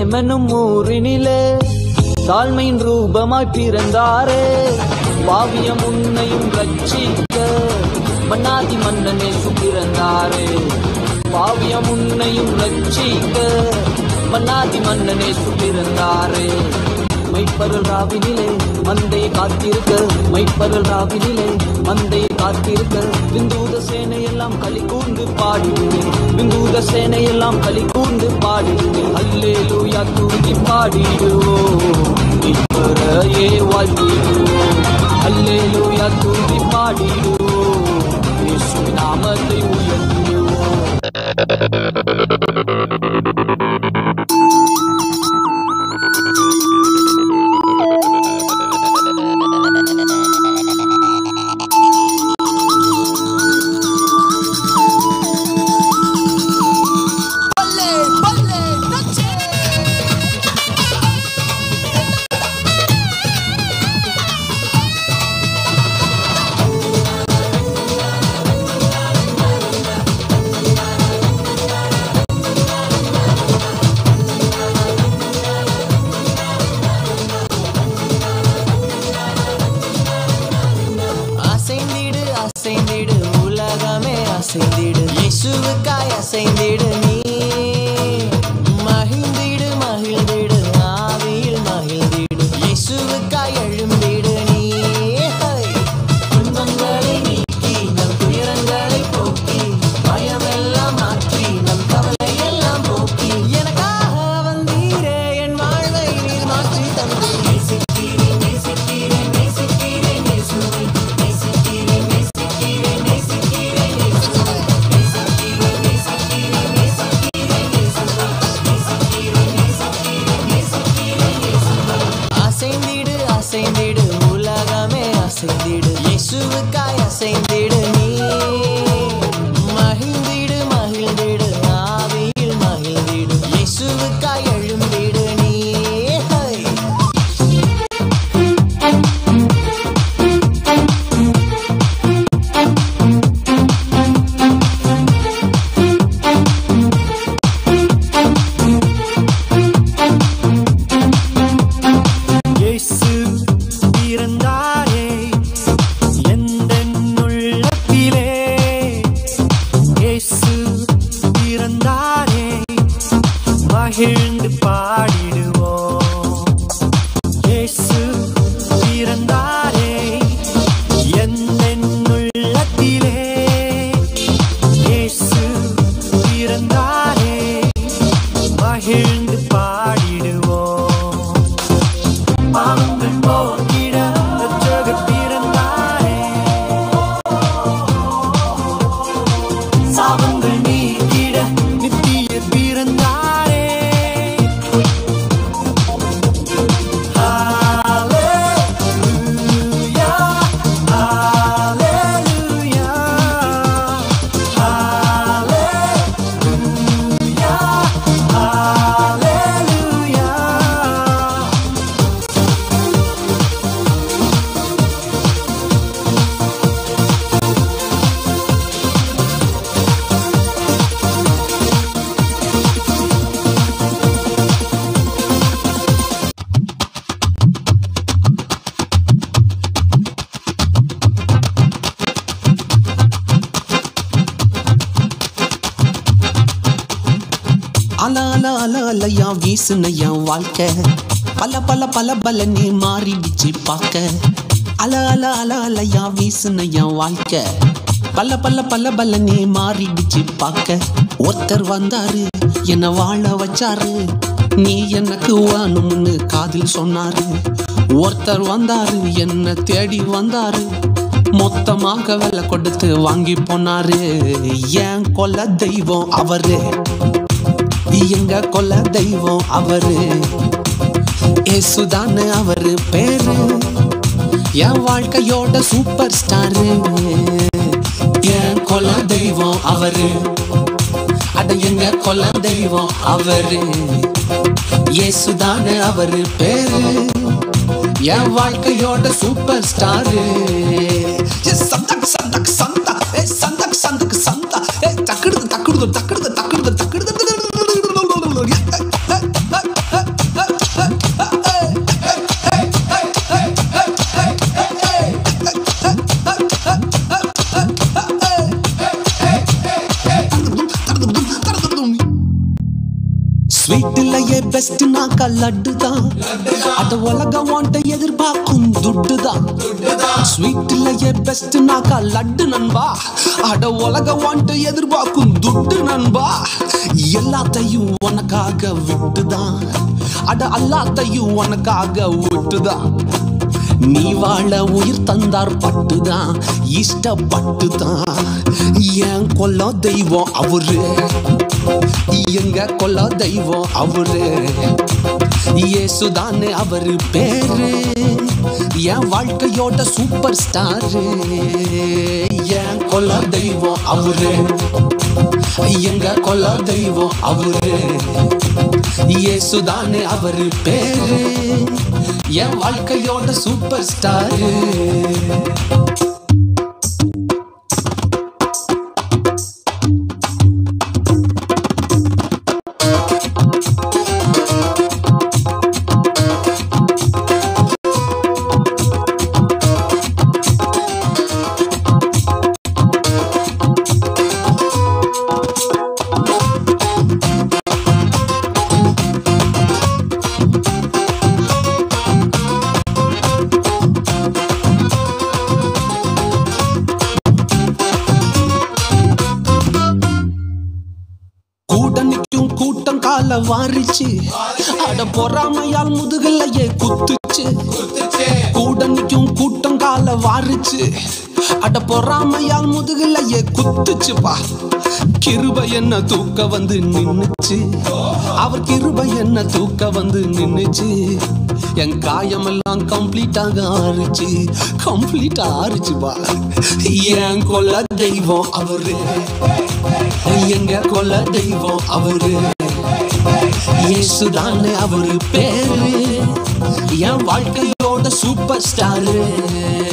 பெத்லகேமெனும் ஊரினிலே தாழ்மையின் ரூபமாய் பிறந்தாரே பாவியம் உன்னையும் ரட்சிக்க மன்னாதி மன்னனே சுப்பிறந்தாரே பாவியம் உன்னையும் ரட்சிக்க மன்னாதி மன்னனே சுப்பிறந்தாரே மைப்பருள் ராவினிலே மந்தையை காத்திருக்க மைப்பருள் ராவினிலே மந்தையை காத்திருக்க விந்தூத சேனையெல்லாம் களி கூர்ந்து பாடிடுவே விந்தூத சேனையெல்லாம் களி கூர்ந்து பாடிடுவே அல்லேலூயா தூக்கி பாடிடுவோம் இப்பறையே வாழ்த்திடுவோம் அல்லேலூயா தூக்கி பாடிடுவோம் இயேசு நாமத்தை உயர்த்திடுவோம் அசைந்திடு அசைந்திடு உலகமே அசைந்திடு இயேசுவுக்காய் அசைந்திடு நீ மகிழ்ந்திடு மகிழ்ந்திடு ஆவியில் மகிழ்ந்திடு இயேசுவுக்காய் எழும்பிடு நீ ஹை. துன்பங்களை நீக்கி நம் துயரங்களை போக்கி பயமெல்லாம் மாற்றி நம் கவலையெல்லாம் போக்கி எனக்காக வந்தீரே என் வாழ்வை நீர் மாற்றி தந்து நேசிக்கிறேன் நேசிக்கிறேன் நேசிக்கிறேன் இயேசுவை நேசிக்கிறேன் நேசிக்கிறேன் நேசிக்கிறேன் இயேசுவை நேசிக்கிறேன் நேசிக்கிறேன் நேசிக்கிறேன் இயேசுவை நேசிக்கிறேன் நேசிக்கிறேன் நேசிக்கிறேன் இயேசுவை அசைந்திடு அசைந்திடு உலகமே அசைந்திடு இயேசுவுக்காய் அசைந்திடு நீ மகிழ்ந்திடு மகிழ்ந்திடு ஆவியில் மகிழ்ந்திடு இயேசுவுக்காய் எழும்பிடு நீ ஹை. இயேசு பிறந்தாரே எந்தன் உள்ளத்திலே இயேசு பிறந்தாரே மகிழ்ந்து பாடிடுவோம் இயேசு பிறந்தாரே எந்தன் உள்ளத்திலே இயேசு பிறந்தாரே மகிழ்ந்து பாடிடுவோம் பாவங்கள் போக்கிட ரட்சகர் பிறந்தாரே சாபங்கள் நீக்கிட நித்தியர் பிறந்தாரே ஹalleluya ஹalleluya ஹalleluya ஹalleluya அல அல அல அலையா வீசுன என் வாழ்க்கை பல பல பல பலனே மாறிடுச்சு பார்க்க அல அல அல அலையா வீசுன என் வாழ்க்கை பல பல பல பலனே மாறிடுச்சு பார்க்க ஒருத்தர் வந்தாரு என்ன வாழ வச்சாரு நீ எனக்கு வேணும்னு காதில் சொன்னாரு ஒருத்தர் வந்தாரு என்ன தேடி வந்தாரு மொத்தமாக விலை கொடுத்து வாங்கி போனாரு என் கொல்ல தெய்வம் அவரு எங்க கொல்ல தெய்வம் அவரு ஏசுதானு அவரு பேரு என் வாழ்க்கையோட சூப்பர் ஸ்டாரு என் கொல்ல தெய்வம் அவரு அட எங்க கொல்ல தெய்வம் அவரு ஏசுதானு அவரு பேரு என் வாழ்க்கையோட சூப்பர் ஸ்டாரு சந்தக் சந்தக் சந்தா ஏ சந்தக் சந்தக் சந்தா ஏ தக்குடுது தக்குடுது தக்குடுது தக்குடுது தக்குடுது பெஸ்ட்னாக்கா லட்டு தான் அத உலகம் வாண்ட எதிர்பார்க்கும் துட்டு தான் ஸ்வீட்லயே பெஸ்ட்னாக்கா லட்டு நண்பா அட உலகம் வாண்ட எதிர்பார்க்கும் துட்டு நண்பா எல்லாத்தையும் உனக்காக விட்டுதான் அட எல்லாத்தையும் உனக்காக விட்டுதான் நீ வாழ உயிர் தந்தார் பட்டுதான் இஷ்டப்பட்டுதான் என் கொல்ல தெய்வம் அவரு எங்க கொல்ல தெய்வம் அவரு இயேசுதானே அவரு பேரு என் வாழ்க்கையோட சூப்பர் ஸ்டாரு என் கொல்ல தெய்வம் அவரு எங்க கொல்ல தெய்வம் அவரு இயேசுதானே அவரு பேரு என் வாழ்க்கையோட சூப்பர் ஸ்டாரு கூட நிக்கும் கூட்டம் கால வாரிச்சு அட பொறாமையால் முதுகலையே குத்துச்சு கூட நிக்கும் கூட்டம் கால வாரிச்சு அட பொறாமையால் முதுகலையே குத்துச்சுப்பா கிருப என்ன தூக்க வந்து நின்னுச்சு அவர் கிருப என்ன தூக்க வந்து நின்னுச்சு என் காயமெல்லாம் கம்ப்ளீட்டாக ஆறுச்சு கம்ப்ளீட்டா ஆறுச்சுப்பா என் கொல்ல தெய்வம் அவரு எங்க கொல்ல தெய்வம் அவரு இயேசுதானே அவரு பேரு என் வாழ்க்கையோட சூப்பர் ஸ்டாரு